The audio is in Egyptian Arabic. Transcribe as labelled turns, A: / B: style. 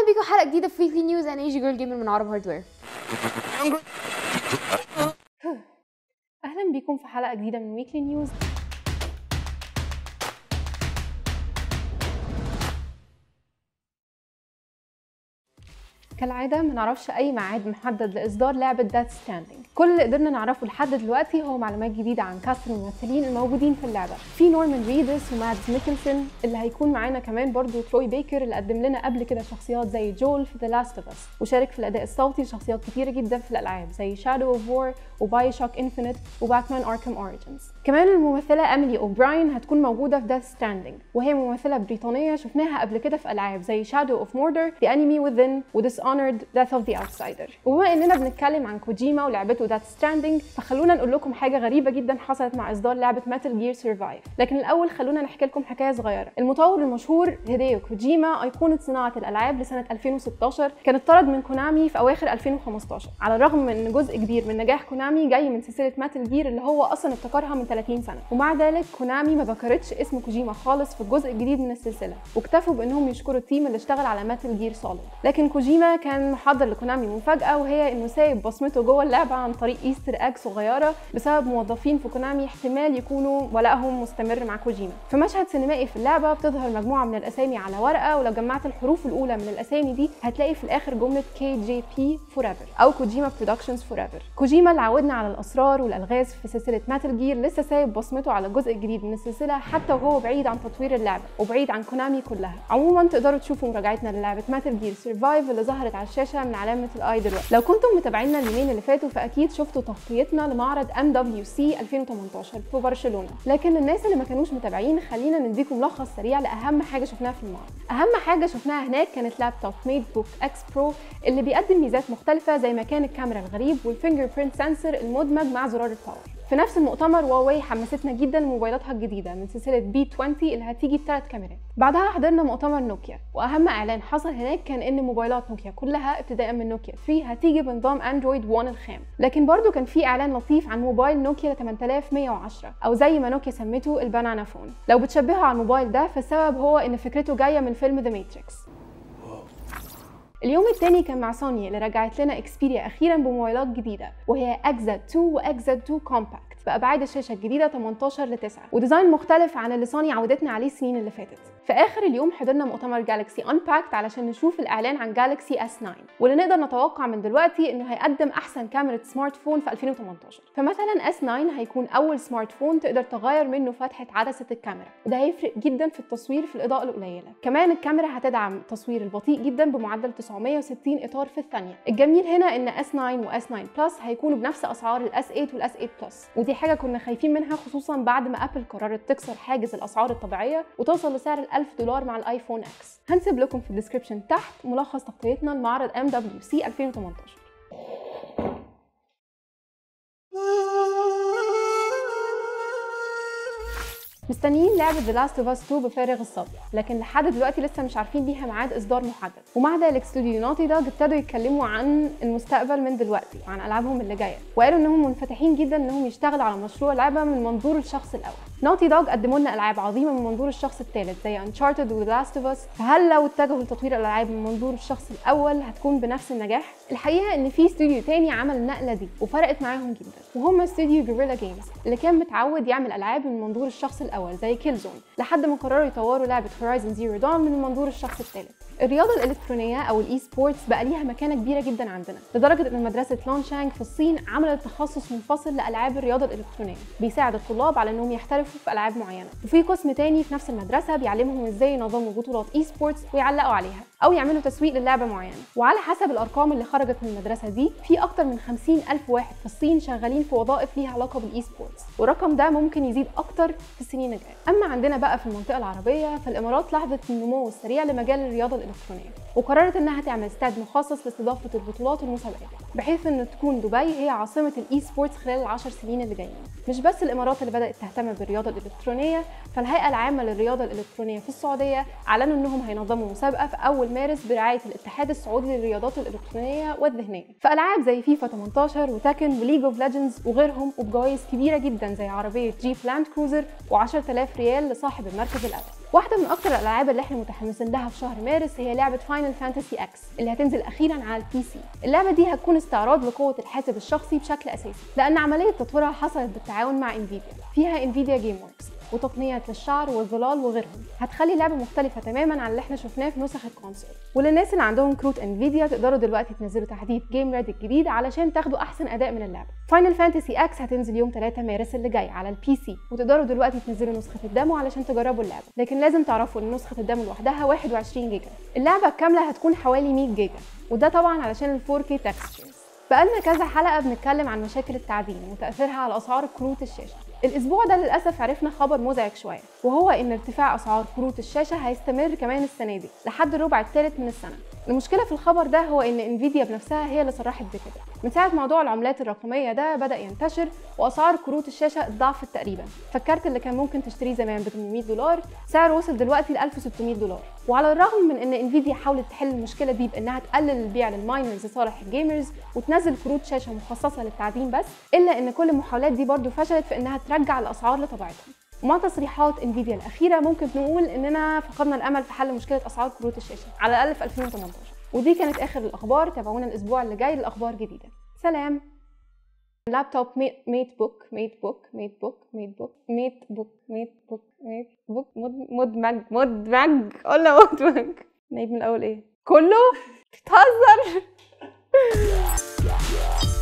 A: اهلا بيكم حلقه جديده في ويكلي نيوز انا ايجي جيرل جيمر من عرب هاردوير
B: اهلا بيكم في حلقه جديده من ويكلي نيوز كالعادة ما نعرفش أي ميعاد محدد لإصدار لعبة داث ستاندينج كل اللي قدرنا نعرفه لحد دلوقتي هو معلومات جديدة عن كاست الممثلين الموجودين في اللعبة في نورمان ريدس ومادز ميكلسون اللي هيكون معانا كمان برضو تروي بيكر اللي قدم لنا قبل كده شخصيات زي جول في ذا لاست اوف اس وشارك في الأداء الصوتي لشخصيات كتيرة جدا في الألعاب زي شادو اوف وور وباي شوك انفينيت وباتمان اركام اوريجنز كمان الممثلة أميلي أوبراين هتكون موجودة في داث ستاندينج وهي ممثلة بريطانية شفناها قبل كده في ألعاب زي شادو اوف موردر The Enemy Within و Dishonored Death of the Outsider وبما إننا بنتكلم عن كوجيما ولعبته داث ستاندينج فخلونا نقول لكم حاجة غريبة جدا حصلت مع إصدار لعبة ميتال جير سرفايف لكن الأول خلونا نحكي لكم حكاية صغيرة المطور المشهور هيديو كوجيما أيقونة صناعة الألعاب لسنة 2016 كان اتطرد من كونامي في أواخر 2015 على الرغم من إن جزء كبير من نجاح كونامي جاي من سلسلة ميتال جير اللي هو أصلا ابتكرها من 30 سنة ومع ذلك كونامي ما ذكرتش اسم كوجيما خالص في الجزء الجديد من السلسلة واكتفوا بإنهم يشكروا التيم اللي اشتغل على ميتال جير سوليد لكن كوجيما كان محضر لكونامي مفاجأة وهي إنه سايب بصمته جوه اللعبة عن طريق ايستر اج صغيرة بسبب موظفين في كونامي احتمال يكونوا ولائهم مستمر مع كوجيما في مشهد سينمائي في اللعبة بتظهر مجموعة من الأسامي على ورقة ولو جمعت الحروف الأولى من الأسامي دي هتلاقي في الآخر جملة كي جي بي فور ايفر أو كوجيما برودكشنز فور ايفر كوجيما اللي عودنا على الأسرار والألغاز في سلسلة ماتل جير لسه سايب بصمته على الجزء الجديد من السلسلة حتى وهو بعيد عن تطوير اللعبة وبعيد عن كونامي كلها عموما تقدروا تشوفوا مراجعتنا للعبة ماتل جير سرفايف اللي ظهرت على الشاشة من علامة الاي دلوقتي لو كنتم متابعينا اليومين اللي فاتوا فأكيد شفتوا تغطيتنا لمعرض ام دبليو سي 2018 في برشلونة لكن للناس اللي ما كانوش متابعين خلينا نديكم ملخص سريع لأهم حاجة شفناها في المعرض أهم حاجة شفناها هناك كانت لابتوب ميد بوك اكس برو اللي بيقدم ميزات مختلفة زي مكان الكاميرا الغريب والفينجر برينت سنسور المدمج مع زرار الباور في نفس المؤتمر هواوي حمستنا جدا لموبايلاتها الجديده من سلسله بي 20 اللي هتيجي بثلاث كاميرات بعدها حضرنا مؤتمر نوكيا واهم اعلان حصل هناك كان ان موبايلات نوكيا كلها ابتداء من نوكيا 3 هتيجي بنظام اندرويد 1 الخام لكن برضو كان في اعلان لطيف عن موبايل نوكيا 8110 او زي ما نوكيا سمته البنانا فون لو بتشبهوا على الموبايل ده فالسبب هو ان فكرته جايه من فيلم ذا ماتريكس اليوم الثاني كان مع سوني اللي رجعت لنا اكسبيريا اخيرا بموبايلات جديده وهي اكزا 2 واكزا 2 كومباكت بأبعاد الشاشة الجديدة 18 ل 9 وديزاين مختلف عن اللي سوني عودتنا عليه السنين اللي فاتت في آخر اليوم حضرنا مؤتمر جالكسي انباكت علشان نشوف الإعلان عن جالكسي اس 9 واللي نقدر نتوقع من دلوقتي إنه هيقدم أحسن كاميرا سمارت فون في 2018 فمثلا اس 9 هيكون أول سمارت فون تقدر تغير منه فتحة عدسة الكاميرا وده هيفرق جدا في التصوير في الإضاءة القليلة كمان الكاميرا هتدعم التصوير البطيء جدا بمعدل 960 إطار في الثانية الجميل هنا إن اس 9 واس 9 بلس هيكونوا بنفس أسعار الاس 8 والاس 8 بلس ودي حاجة كنا خايفين منها خصوصا بعد ما ابل قررت تكسر حاجز الاسعار الطبيعيه وتوصل لسعر ال 1000 دولار مع الايفون اكس هنسيب لكم في الديسكربشن تحت ملخص تغطيتنا لمعرض ام دبليو سي 2018 مستنيين لعبة The Last of Us 2 بفارغ الصبر لكن لحد دلوقتي لسه مش عارفين ليها ميعاد اصدار محدد ومع ذلك استوديو نوتي دوج ابتدوا يتكلموا عن المستقبل من دلوقتي وعن العابهم اللي جايه وقالوا انهم منفتحين جدا انهم يشتغلوا على مشروع لعبه من منظور الشخص الاول نوتي دوج قدموا لنا العاب عظيمه من منظور الشخص الثالث زي انشارتد و Last of Us فهل لو اتجهوا لتطوير الالعاب من منظور الشخص الاول هتكون بنفس النجاح الحقيقه ان في استوديو تاني عمل النقله دي وفرقت معاهم جدا وهم استوديو جوريلا جيمز اللي كان متعود يعمل العاب من منظور الشخص الاول زي كيل زون لحد ما قرروا يطوروا لعبه هورايزن زيرو دون من منظور الشخص الثالث الرياضة الإلكترونية أو الإي سبورتس بقى ليها مكانة كبيرة جدا عندنا لدرجة إن مدرسة لونشانج في الصين عملت تخصص منفصل لألعاب الرياضة الإلكترونية بيساعد الطلاب على إنهم يحترفوا في ألعاب معينة وفي قسم تاني في نفس المدرسة بيعلمهم إزاي ينظموا بطولات إي سبورتس ويعلقوا عليها أو يعملوا تسويق للعبة معينة وعلى حسب الأرقام اللي خرجت من المدرسة دي في أكتر من 50 ألف واحد في الصين شغالين في وظائف ليها علاقة بالإي سبورتس والرقم ده ممكن يزيد أكتر في السنين الجاية أما عندنا بقى في المنطقة العربية فالإمارات لاحظت النمو السريع لمجال الرياضة الإلكترونية وقررت انها تعمل استاد مخصص لاستضافه البطولات والمسابقات بحيث ان تكون دبي هي عاصمه الاي سبورتس خلال العشر سنين اللي جايين مش بس الامارات اللي بدات تهتم بالرياضه الالكترونيه فالهيئه العامه للرياضه الالكترونيه في السعوديه اعلنوا انهم هينظموا مسابقه في اول مارس برعايه الاتحاد السعودي للرياضات الالكترونيه والذهنيه فالعاب زي فيفا 18 وتاكن وليج اوف ليجندز وغيرهم وبجوائز كبيره جدا زي عربيه جيب لاند كروزر و10000 ريال لصاحب المركز الاول واحده من اكتر الالعاب اللي احنا متحمسين لها في شهر مارس هي لعبه فاينل فاينل فانتسي اكس اللي هتنزل اخيرا على البي سي اللعبه دي هتكون استعراض لقوه الحاسب الشخصي بشكل اساسي لان عمليه تطويرها حصلت بالتعاون مع انفيديا فيها انفيديا جيم وركس وتقنيات للشعر والظلال وغيرهم هتخلي اللعبه مختلفه تماما عن اللي احنا شفناه في نسخ الكونسول وللناس اللي عندهم كروت انفيديا تقدروا دلوقتي تنزلوا تحديث جيم ريد الجديد علشان تاخدوا احسن اداء من اللعبه فاينل فانتسي اكس هتنزل يوم 3 مارس اللي جاي على البي سي وتقدروا دلوقتي تنزلوا نسخه الديمو علشان تجربوا اللعبه لكن لازم تعرفوا ان نسخه الديمو لوحدها 21 جيجا اللعبه الكامله هتكون حوالي 100 جيجا وده طبعا علشان ال 4K textures بقالنا كذا حلقه بنتكلم عن مشاكل التعدين وتاثيرها على اسعار كروت الشاشه الاسبوع ده للاسف عرفنا خبر مزعج شويه وهو ان ارتفاع اسعار كروت الشاشه هيستمر كمان السنه دي لحد الربع الثالث من السنه المشكله في الخبر ده هو ان انفيديا بنفسها هي اللي صرحت بكده من ساعه موضوع العملات الرقميه ده بدا ينتشر واسعار كروت الشاشه اتضاعفت تقريبا فالكارت اللي كان ممكن تشتريه زمان ب 800 دولار سعره وصل دلوقتي ل 1600 دولار وعلى الرغم من ان انفيديا حاولت تحل المشكله دي بانها تقلل البيع للماينرز لصالح الجيمرز وتنزل كروت شاشه مخصصه للتعدين بس الا ان كل المحاولات دي برضو فشلت في انها ترجع الاسعار لطبيعتها ومع تصريحات انفيديا الاخيره ممكن نقول اننا فقدنا الامل في حل مشكله اسعار كروت الشاشه على الاقل في 2018 ودي كانت اخر الاخبار تابعونا الاسبوع اللي جاي لاخبار جديده سلام لابتوب ميت بوك ميت بوك ميت بوك ميت بوك ميت بوك ميت بوك ميت بوك مدمج مدمج قلنا مدمج نعيد من الاول ايه كله بتهزر